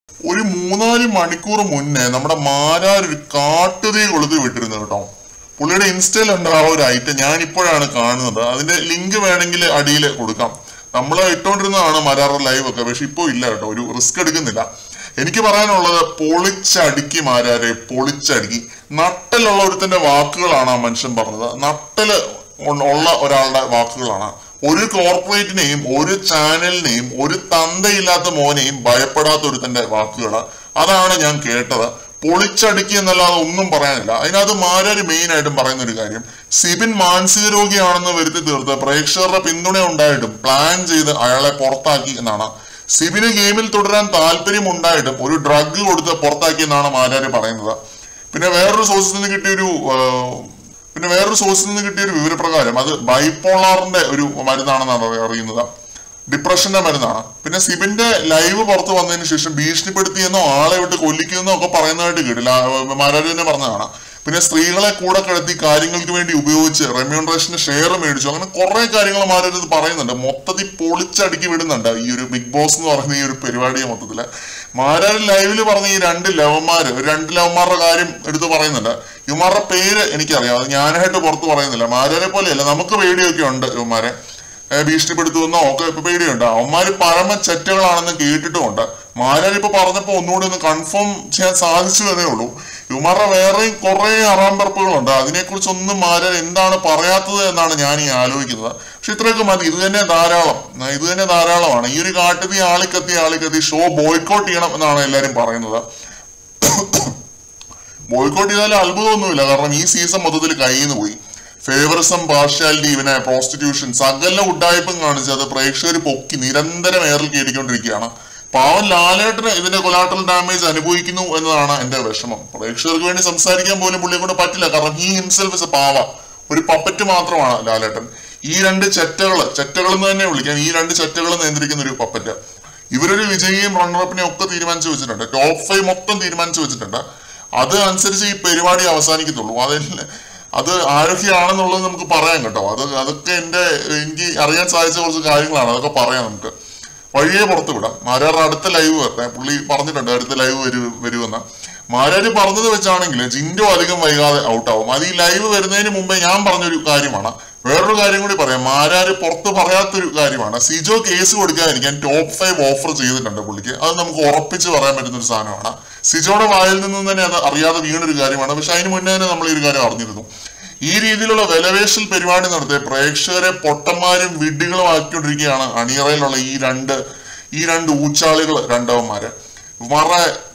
ഒരു മൂന്നാല് മണിക്കൂർ മുന്നേ നമ്മുടെ മാരാർ ഒരു കാട്ടുതീ കൊളുത്തി വിട്ടിരുന്നു കേട്ടോ പുള്ളിയുടെ ഇൻസ്റ്റയിൽ ഉണ്ട് ആ ഒരു ഐറ്റം ഞാൻ ഇപ്പോഴാണ് കാണുന്നത് അതിന്റെ ലിങ്ക് വേണമെങ്കിൽ അടിയിൽ കൊടുക്കാം നമ്മൾ ഇട്ടോണ്ടിരുന്നതാണ് മരാറ് ലൈവ് ഒക്കെ പക്ഷെ ഇപ്പോൾ ഇല്ല കേട്ടോ ഒരു റിസ്ക് എടുക്കുന്നില്ല എനിക്ക് പറയാനുള്ളത് പൊളിച്ചടുക്കി മാരാരെ പൊളിച്ചടുക്കി നട്ടലുള്ള ഒരുത്തന്റെ വാക്കുകളാണ് ആ മനുഷ്യൻ പറഞ്ഞത് നട്ടല് ഉ- ഉള്ള ഒരാളുടെ വാക്കുകളാണ് ഒരു കോർപ്പറേറ്റിനെയും ഒരു ചാനലിനെയും ഒരു തന്തയില്ലാത്ത മോനെയും ഭയപ്പെടാത്ത ഒരുത്തന്റെ വാക്കുകൾ അതാണ് ഞാൻ കേട്ടത് പൊളിച്ചടുക്കി എന്നല്ലാതെ ഒന്നും പറയാനില്ല അതിനകത്ത് മാരാര് മെയിൻ ആയിട്ടും പറയുന്ന ഒരു കാര്യം സിബിൻ മാനസിക രോഗിയാണെന്ന് വരുത്തി തീർത്ത് പ്രേക്ഷകരുടെ പിന്തുണ ഉണ്ടായിട്ടും പ്ലാൻ ചെയ്ത് അയാളെ പുറത്താക്കി എന്നാണ് സിബിന് ഗെയിമിൽ തുടരാൻ താല്പര്യം ഉണ്ടായിട്ടും ഒരു ഡ്രഗ് കൊടുത്ത് പുറത്താക്കി എന്നാണ് മാരാര് പറയുന്നത് പിന്നെ വേറൊരു സോഴ്സിൽ നിന്ന് കിട്ടിയൊരു ആ, പിന്നെ വേറൊരു സോഴ്സിൽ നിന്ന് കിട്ടിയ ഒരു വിവരപ്രകാരം അത് ബൈപ്പോളാറിന്റെ ഒരു മരുന്നാണെന്നാണ് അറി- അറിയുന്നത് ഡിപ്രഷന്റെ മരുന്നാണ് പിന്നെ സിബിന്റെ ലൈവ് പുറത്ത് വന്നതിന് ശേഷം ഭീഷണിപ്പെടുത്തിയെന്നോ ആളെ വിട്ട് കൊല്ലിക്കുമെന്നോ ഒക്കെ പറയുന്നതായിട്ട് കേട്ടില്ല മാരാജ് തന്നെ പറഞ്ഞതാണ് പിന്നെ സ്ത്രീകളെ കൂടെ കിടത്തി കാര്യങ്ങൾക്ക് വേണ്ടി ഉപയോഗിച്ച് റെമ്യൂണറേഷന് ഷെയർ മേടിച്ചു അങ്ങനെ കുറെ കാര്യങ്ങൾ മാരാജ് ഇത് പറയുന്നുണ്ട് മൊത്തത്തിൽ പൊളിച്ചടുക്കി വിടുന്നുണ്ട് ഈ ഒരു ബിഗ് ബോസ് എന്ന് പറയുന്ന ഈ ഒരു പരിപാടിയെ മൊത്തത്തില് മാരാജ് ലൈവില് പറഞ്ഞ ഈ രണ്ട് ലവന്മാര് ഒരു രണ്ട് ലവന്മാരുടെ കാര്യം എടുത്ത് പറയുന്നുണ്ട് ഇവന്മാരുടെ പേര് എനിക്കറിയാം അത് ഞാനായിട്ട് പുറത്ത് പറയുന്നില്ല മാരാരെ പോലെയല്ല നമുക്ക് പേടിയൊക്കെ ഉണ്ട് ഇവന്മാരെ ഏഹ് ഭീഷണിപ്പെടുത്തുമെന്നോ ഒക്കെ ഇപ്പൊ പേടിയുണ്ട് അവന്മാര് പരമ ചെറ്റകളാണെന്ന് കേട്ടിട്ടുമുണ്ട് മാരാരിപ്പോ പറഞ്ഞപ്പോ ഒന്നുകൂടി ഒന്ന് കൺഫേം ചെയ്യാൻ സാധിച്ചു എന്നേ ഉള്ളൂ ഇവന്മാരുടെ വേറെയും കുറെ അറാമ്പറപ്പുകളുണ്ട് അതിനെക്കുറിച്ചൊന്നും മാരാർ എന്താണ് പറയാത്തത് എന്നാണ് ഞാൻ ഈ ആലോചിക്കുന്നത് പക്ഷെ ഇത്രയൊക്കെ മതി ഇത് തന്നെ ധാരാളം ആ, ഇത് തന്നെ ധാരാളമാണ് ഈ ഒരു കാട്ടുതീ ആളിക്കത്തി ആളിക്കത്തി ഷോ ബോയ്ക്കോട്ട് ചെയ്യണം എന്നാണ് എല്ലാരും പറയുന്നത് ബോയ്ക്കോട്ട് ചെയ്താലും അത്ഭുതമൊന്നുമില്ല കാരണം ഈ സീസൺ മൊത്തത്തിൽ കയ്യിൽ നിന്ന് പോയി ഫേവറിസം പാർഷ്യാലിറ്റി ഇവനെ പ്രോസ്റ്റിറ്റ്യൂഷൻ സകല ഉഡായ്പം കാണിച്ച് അത് പ്രേക്ഷകർ പൊക്കി നിരന്തരം ഏറിൽ കയറിക്കൊണ്ടിരിക്കുകയാണ് പാവം ലാലേട്ടന് ഇതിന്റെ കൊലാട്ടറൽ ഡാമേജ് അനുഭവിക്കുന്നു എന്നതാണ് എന്റെ വിഷമം പ്രേക്ഷകർക്ക് വേണ്ടി സംസാരിക്കാൻ പോലും പുള്ളിയെ കൊണ്ട് പറ്റില്ല കാരണം ഹീ ഹിംസെൽഫ് ഇസ് എ പാവ ഒരു പപ്പറ്റ് മാത്രമാണ് ലാലേട്ടൻ ഈ രണ്ട് ചെറ്റകള് ചെറ്റകൾ എന്ന് തന്നെ വിളിക്കാം ഈ രണ്ട് ചെറ്റകൾ നിയന്ത്രിക്കുന്ന ഒരു പപ്പറ്റ് ഇവരൊരു വിജയിയും റണ്ണറപ്പിനെയും ഒക്കെ തീരുമാനിച്ചു വെച്ചിട്ടുണ്ട് ടോപ്പ് ഫൈവ് മൊത്തം തീരുമാനിച്ചു വെച്ചിട്ടുണ്ട് അത് അനുസരിച്ച് ഈ പരിപാടി അവസാനിക്കത്തുള്ളൂ അതിൽ അത് ആരൊക്കെയാണെന്നുള്ളത് നമുക്ക് പറയാം കേട്ടോ അത് അതൊക്കെ എന്റെ എനിക്ക് അറിയാൻ സാധിച്ച കുറച്ച് കാര്യങ്ങളാണ് അതൊക്കെ പറയാം നമുക്ക് വഴിയെ പുറത്ത് വിടാം മാരാർ അടുത്ത ലൈവ് വരട്ടെ പുള്ളി പറഞ്ഞിട്ടുണ്ട് അടുത്ത ലൈവ് വരൂ വരുമെന്ന് മാരാര് പറഞ്ഞത് വെച്ചാണെങ്കിൽ ജിൻഡോ അധികം വൈകാതെ ഔട്ടാവും അത് ഈ ലൈവ് വരുന്നതിന് മുമ്പേ ഞാൻ പറഞ്ഞൊരു കാര്യമാണ് വേറൊരു കാര്യം കൂടി പറയാം മാരാര് പുറത്ത് പറയാത്തൊരു കാര്യമാണ് സിജോ കേസ് കൊടുക്കാതിരിക്കാൻ ടോപ്പ് ഫൈവ് ഓഫർ ചെയ്തിട്ടുണ്ട് പുള്ളിക്ക് അത് നമുക്ക് ഉറപ്പിച്ച് പറയാൻ പറ്റുന്ന ഒരു സാധനമാണ് സിജോയുടെ വായിൽ നിന്നും തന്നെ അത് അറിയാതെ വീണൊരു കാര്യമാണ് പക്ഷെ അതിന് മുന്നേ തന്നെ നമ്മൾ ഈ ഒരു കാര്യം അറിഞ്ഞിരുന്നു ഈ രീതിയിലുള്ള വിലവേശൽ പരിപാടി നടത്തിയ പ്രേക്ഷകരെ പൊട്ടന്മാരും വിഡ്ഢികളും ആക്കിക്കൊണ്ടിരിക്കുകയാണ് അണിയറയിലുള്ള ഈ രണ്ട് ഈ രണ്ട് ഊച്ചാളികൾ രണ്ടവന്മാര് ഇവന്മാരുടെ